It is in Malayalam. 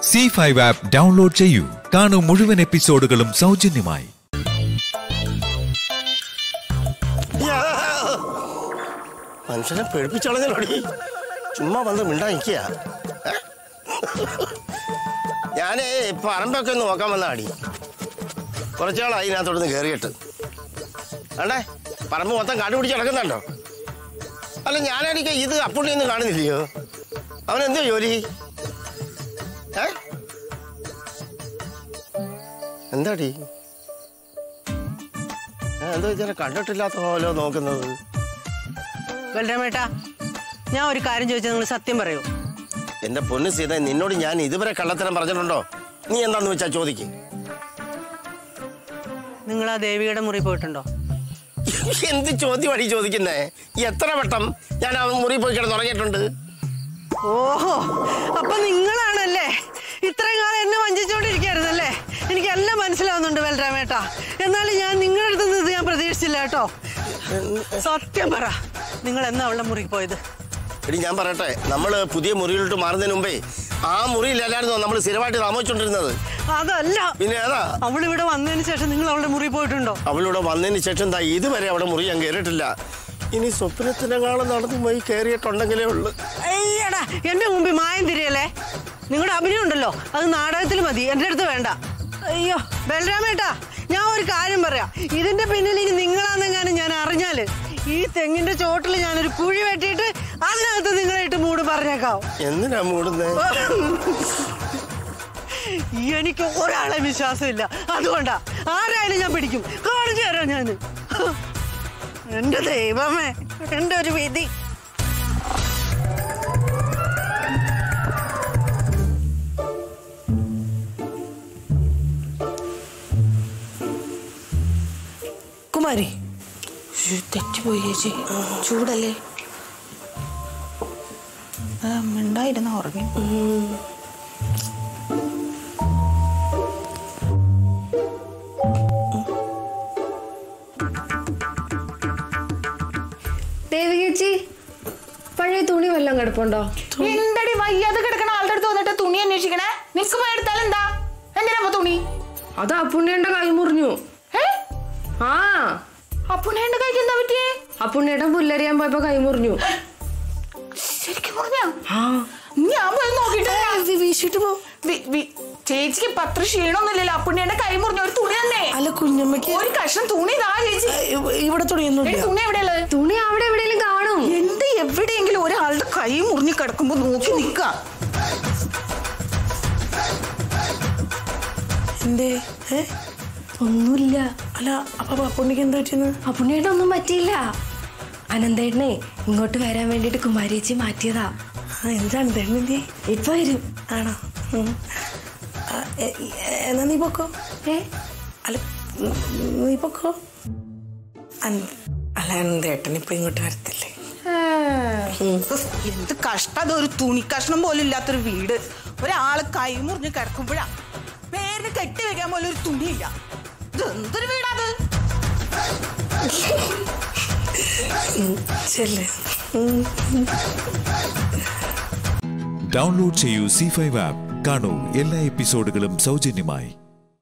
സി ഫൈവ് ആപ്പ് ഡൗൺലോഡ് ചെയ്യൂ കാണൂ മുഴുവൻ എപ്പിസോഡുകളും സൗജന്യമായി യാ. മനുഷ്യനെ പേടിപ്പിച്ചളഞ്ഞല്ലോടി ചുമ്മാ വന്ന് മിണ്ടാ നിൽക്കുക ഞാനേ പറമ്പൊക്കെ ഒന്ന് നോക്കാൻ വന്നാടി കുറച്ചാളായി ഇതിനകത്തോടൊന്ന് കയറിയിട്ട് വേണ്ടേ പറമ്പ് മൊത്തം കാടുപിടിച്ച് കിടക്കുന്നുണ്ടോ അല്ല ഞാനായിരിക്കും ഇത് അപ്പുണ്ണിയൊന്നും കാണുന്നില്ലയോ അവൻ എന്തോ ജോലി ഏ എന്താടി ഏ, എന്തോ ഇതുവരെ കണ്ടിട്ടില്ലാത്ത പോലെ നോക്കുന്നത് ബലരാമേട്ടാ ഞാൻ ഒരു കാര്യം ചോദിച്ചാൽ നിങ്ങൾ സത്യം പറയൂ എന്റെ പൊന്നു സീത നിന്നോട് ഞാൻ ഇതുവരെ കള്ളത്തരം പറഞ്ഞിട്ടുണ്ടോ നീ എന്താന്ന് വെച്ചാ ചോദിക്ക് നിങ്ങൾ ആ ദേവിയുടെ മുറി പോയിട്ടുണ്ടോ എന്ത് ചോദ്യമാണ് ഈ ചോദിക്കുന്നേ എത്ര വട്ടം ഞാൻ ആ മുറി പോയി കിടന്ന് ഉറങ്ങിയിട്ടുണ്ട് ഓഹോ അപ്പൊ നിങ്ങളാണല്ലേ ഇത്രയും കാലം എന്നെ വഞ്ചിച്ചോണ്ടിരിക്കായിരുന്നല്ലേ എനിക്ക് എല്ലാം മനസ്സിലാവുന്നുണ്ട് ബലരാമേട്ടാ എന്നാലും ഞാൻ നിങ്ങളുടെ അടുത്ത് നിന്ന് ഇത് ഞാൻ പ്രതീക്ഷിച്ചില്ല കേട്ടോ സത്യം പറ നിങ്ങൾ എന്നാ അവളുടെ മുറിക്ക് പോയത് എടി ഞാൻ പറയട്ടെ നമ്മള് പുതിയ മുറിയിലോട്ട് മാറുന്നതിന് മുമ്പേ ആ മുറിയിലല്ലായിരുന്നോ നമ്മൾ സ്ഥിരമായിട്ട് താമസിച്ചോണ്ടിരുന്നത് അതല്ല പിന്നെ ഏതാ അവളിവിടെ വന്നതിന് ശേഷം നിങ്ങൾ അവളുടെ മുറി പോയിട്ടുണ്ടോ അവളിവിടെ വന്നതിന് ശേഷം ദാ ഇതുവരെ അവിടെ മുറി ഞാൻ കയറിയിട്ടില്ല ഇനി സ്വപ്നത്തിനെക്കാളും നടന്നു പോയി കയറിയിട്ടുണ്ടെങ്കിലേ ഉള്ളു അയ്യടാ എന്റെ മുമ്പിൽ മായം തിരിയല്ലേ നിങ്ങളുടെ അഭിനയം ഉണ്ടല്ലോ അത് നാടകത്തിൽ മതി എന്റെ അടുത്ത് വേണ്ട അയ്യോ ബലരാമേട്ടാ ഞാൻ ഒരു കാര്യം പറയാം ഇതിന്റെ പിന്നിൽ ഇനി നിങ്ങളാന്നെങ്ങാനും ഞാൻ അറിഞ്ഞാല് ഈ തെങ്ങിന്റെ ചോട്ടിൽ ഞാനൊരു കുഴി വെട്ടിയിട്ട് അതിനകത്ത് നിങ്ങളായിട്ട് മൂട് പറഞ്ഞേക്കാം എന്തിനാ മൂടുന്നേ എനിക്ക് ഒരാളെ വിശ്വാസമില്ല അതുകൊണ്ടാ ആരായാലും ഞാൻ പിടിക്കും കാണിച്ചു തരാം ഞാൻ എന്റെ ദൈവമേ എന്റെ ഒരു വിധി കുമാരി ശ്ശ്, തെറ്റിപ്പോയി ചേച്ചി ചൂടല്ലേ ആ, മിണ്ടായിരുന്ന ഉറങ്ങി ദേവി ചേച്ചി പഴയ തുണി വല്ലതും കിടപ്പുണ്ടോ എന്തടി വയ്യാതെ കിടക്കണ ആളുടെ അടുത്ത് വന്നിട്ട് തുണി അന്വേഷിക്കണേ നിനക്ക് പോയി എടുത്താൽ എന്താ എന്തിനാ അപ്പൊ തുണി അത് അപ്പുണ്ണിയുടെ കൈ മുറിഞ്ഞു ഏ ആ അപ്പുണ്ണേന്റെ കൈക്ക് എന്താ പറ്റിയേ അപ്പുണ്ണിയുടെ പുല്ലരിയാൻ പോയപ്പോ കൈ മുറിഞ്ഞു ശരിക്കും പറഞ്ഞാ ആ ഞാൻ പോയി നോക്കിട്ട് വരാം. വീശിട്ട് പോ വി- വി- ചേച്ചിക്ക് ഇപ്പൊ അത്ര ക്ഷീണമൊന്നുമില്ലല്ലോ അപ്പുണ്ണിയുടെ കൈ മുറിഞ്ഞ ഒരു തുണി തന്നെ അല്ല കുഞ്ഞമ്മയ്ക്ക് ഒരു കഷ്ണം തുണി താ ചേച്ചി ഇവിടെ തുണിയൊന്നും എടി, തുണി എവിടെയുള്ളത് തുണി അവിടെ എവിടെയെങ്കിലും കാണും എന്ത് എവിടെയെങ്കിലും ഒരാളുടെ കൈ മുറിഞ്ഞ് കിടക്കുമ്പോ നോക്കി നിക്ക എന്തേ ഏ ഒന്നുമില്ല അല്ല അപ്പൊ അപ്പുണ്ണിക്ക് എന്താ പറ്റിയെന്ന് അപ്പുണ്ണിയേട്ടൻ ഒന്നും പറ്റിയില്ല അനന്തേട്ടനെ ഇങ്ങോട്ട് വരാൻ വേണ്ടിട്ട് കുമാരിയേച്ചി മാറ്റിയതാ ആ എന്താണ് തേണിന്റെ ഇപ്പൊ വരും ആണോ ഉം. ആ, എ- എ- എന്നാ നീ പൊക്കോ ഏ അല്ല ഉം, നീ പൊക്കോ അൻ- അല്ല എന്തേട്ടൻ ഇപ്പൊ ഇങ്ങോട്ട് വരത്തില്ലേ എന്ത് കഷ്ടം അത് ഒരു തുണി കഷ്ണം പോലും ഇല്ലാത്തൊരു വീട് ഒരാള് കൈ മുറിഞ്ഞ് കിടക്കുമ്പോഴാ പേരിന് കെട്ടി വെക്കാൻ പോലും ഒരു തുണിയില്ല ഇത് എന്തൊരു വീടാത് ചെല്ലേ ഡൗൺലോഡ് ചെയ്യൂ സി ഫൈവ് ആപ്പ് കാണൂ എല്ലാ എപ്പിസോഡുകളും സൗജന്യമായി